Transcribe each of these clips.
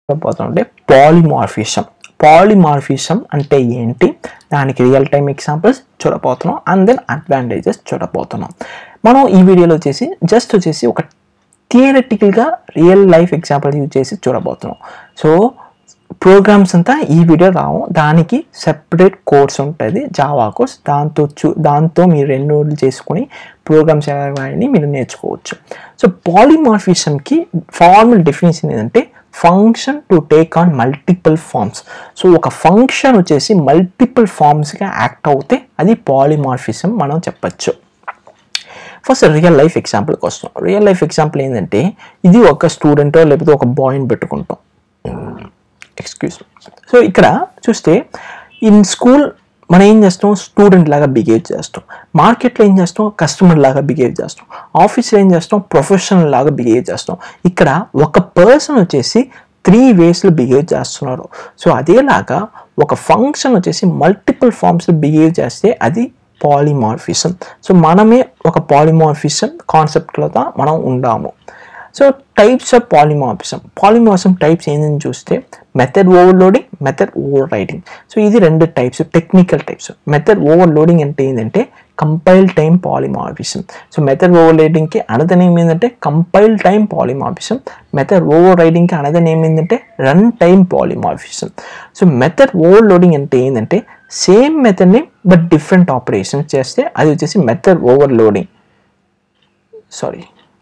చూడబోతున్నాం అంటే polymorphism polymorphism అంటే ఏంటి దానికి రియల్ టైమ్ ఎగ్జాంపుల్స్ చూడబోతున్నాం అండ్ దెన్ అడ్వాంటేజెస్ చూడబోతున్నాం మనం ఈ వీడియోలో వచ్చేసి జస్ట్ వచ్చేసి ఒక థియరటికల్గా రియల్ లైఫ్ ఎగ్జాంపుల్ యూజ్ చేసి చూడబోతున్నాం సో ప్రోగ్రామ్స్ అంతా ఈ వీడియో రావు దానికి సెపరేట్ కోర్స్ ఉంటుంది జావా కోర్స్ దాంతో చూ దాంతో మీరు ఎన్నోళ్ళు చేసుకొని ప్రోగ్రామ్స్ ఎలా రాయని మీరు నేర్చుకోవచ్చు సో పాలిమార్ఫిజంకి ఫార్మల్ డెఫినేషన్ ఏంటంటే function to take on multiple forms so ఒక ఫంక్షన్ వచ్చేసి మల్టిపుల్ ఫార్మ్స్గా యాక్ట్ అవుతే అది పాలిమార్ఫిజం మనం చెప్పచ్చు ఫస్ట్ రియల్ లైఫ్ ఎగ్జాంపుల్కి వస్తాం రియల్ లైఫ్ ఎగ్జాంపుల్ ఏంటంటే ఇది ఒక స్టూడెంటో లేకపోతే ఒక బాయ్ని పెట్టుకుంటాం ఎక్స్క్యూజ్ సో ఇక్కడ చూస్తే ఇన్ స్కూల్ మనం ఏం చేస్తాం స్టూడెంట్ లాగా బిహేవ్ చేస్తాం మార్కెట్లో ఏం చేస్తాం కస్టమర్ లాగా బిహేవ్ చేస్తాం ఆఫీస్లో ఏం చేస్తాం ప్రొఫెషనల్ లాగా బిహేవ్ చేస్తాం ఇక్కడ ఒక పర్సన్ వచ్చేసి త్రీ వేస్లో బిహేవ్ చేస్తున్నారు సో అదేలాగా ఒక ఫంక్షన్ వచ్చేసి మల్టిపుల్ ఫార్మ్స్లో బిహేవ్ చేస్తే అది పాలిమార్ఫిజం సో మనమే ఒక పాలిమార్ఫిజం కాన్సెప్ట్లో మనం ఉండాము so types of polymorphism polymorphism types ఏంటని చూస్తే method overloading method overriding so ఇది రెండు types technical types method overloading అంటే ఏంటంటే compile time polymorphism so method ఓవర్ రైడింగ్కి అనదర్ నేమ్ ఏంటంటే కంపైల్ టైం పాలిమార్ఫిజం మెథడ్ ఓవర్ రైడింగ్కి అనదర్ నేమ్ ఏంటంటే run time polymorphism so method overloading అంటే ఏంటంటే సేమ్ మెథడ్ని బట్ డిఫరెంట్ ఆపరేషన్స్ చేస్తే అది వచ్చేసి method overloading sorry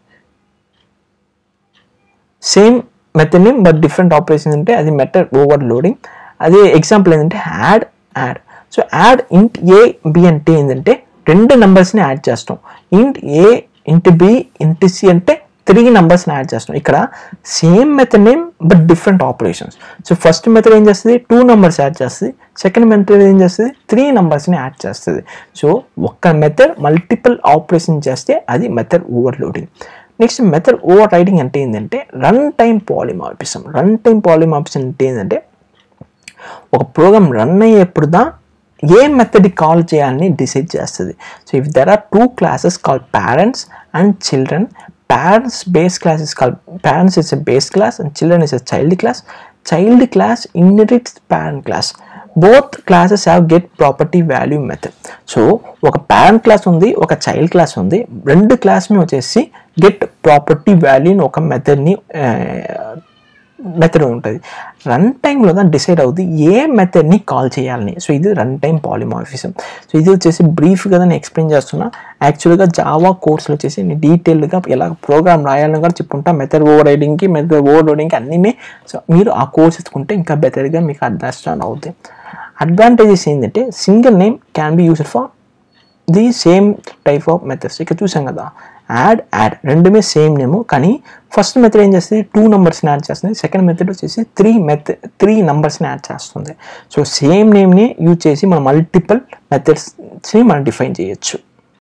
same method name but different operation అంటే అది మెథడ్ ఓవర్లోడింగ్ అదే ఎగ్జాంపుల్ ఏంటంటే add add so add int A B అంటే ఏంటంటే రెండు నెంబర్స్ని యాడ్ చేస్తాం ఇంట్ ఏ ఇంట్ బి ఇంట్ సి అంటే త్రీ నెంబర్స్ని యాడ్ చేస్తాం ఇక్కడ same method name but different operations so first method ఏం చేస్తుంది టూ నెంబర్స్ యాడ్ చేస్తుంది సెకండ్ మెథడ్ ఏం చేస్తుంది త్రీ నెంబర్స్ని యాడ్ చేస్తుంది సో ఒక్క మెథడ్ మల్టిపుల్ ఆపరేషన్ చేస్తే అది method overloading next method overriding అంటే ఏంటంటే run time polymorphism run time polymorphism అంటే ఏంటంటే ఒక ప్రోగ్రామ్ రన్ అయ్యేప్పుడు దా ఏ మెథడ్ కాల్ చేయాలని డిసైడ్ చేస్తుంది so if there are two classes call parents and children parents base class is call parents is a base class and children is a child class child class inherits parent class both classes have get property value method so ఒక parent class ఉంది ఒక child class ఉంది రెండు క్లాస్ని వచ్చేసి get property వాల్యూని ఒక మెథడ్ని method ఉంటుంది run టైంలో దాన్ని డిసైడ్ అవుతుంది ఏ మెథడ్ని కాల్ చేయాలని సో ఇది రన్ టైం పాలిమార్ఫిజం సో ఇది వచ్చేసి బ్రీఫ్గా నేను ఎక్స్ప్లెయిన్ చేస్తున్నా యాక్చువల్గా జావా కోర్సులు వచ్చేసి నేను డీటెయిల్గా ఎలా ప్రోగ్రామ్ రాయాలని కూడా చెప్పుకుంటా మెథడ్ ఓవర్ రైడింగ్కి మెథడ్ ఓవర్ లోడింగ్కి అన్నీ సో మీరు ఆ కోర్స్ ఎత్తుకుంటే ఇంకా బెటర్గా మీకు అండర్స్టాండ్ అవుతుంది అడ్వాంటేజెస్ ఏంటంటే single name can be used for the same type of methods ఇక్కడ చూసాం కదా యాడ్ యాడ్ రెండుమే సేమ్ నేమ్ కానీ ఫస్ట్ మెథడ్ ఏం చేస్తుంది టూ నెంబర్స్ని యాడ్ చేస్తుంది సెకండ్ మెథడ్ వచ్చేసి త్రీ మెథడ్ త్రీ నెంబర్స్ని యాడ్ చేస్తుంది సో సేమ్ నేమ్ని యూజ్ చేసి మనం మల్టిపుల్ మెథడ్స్ని మనం డిఫైన్ చేయొచ్చు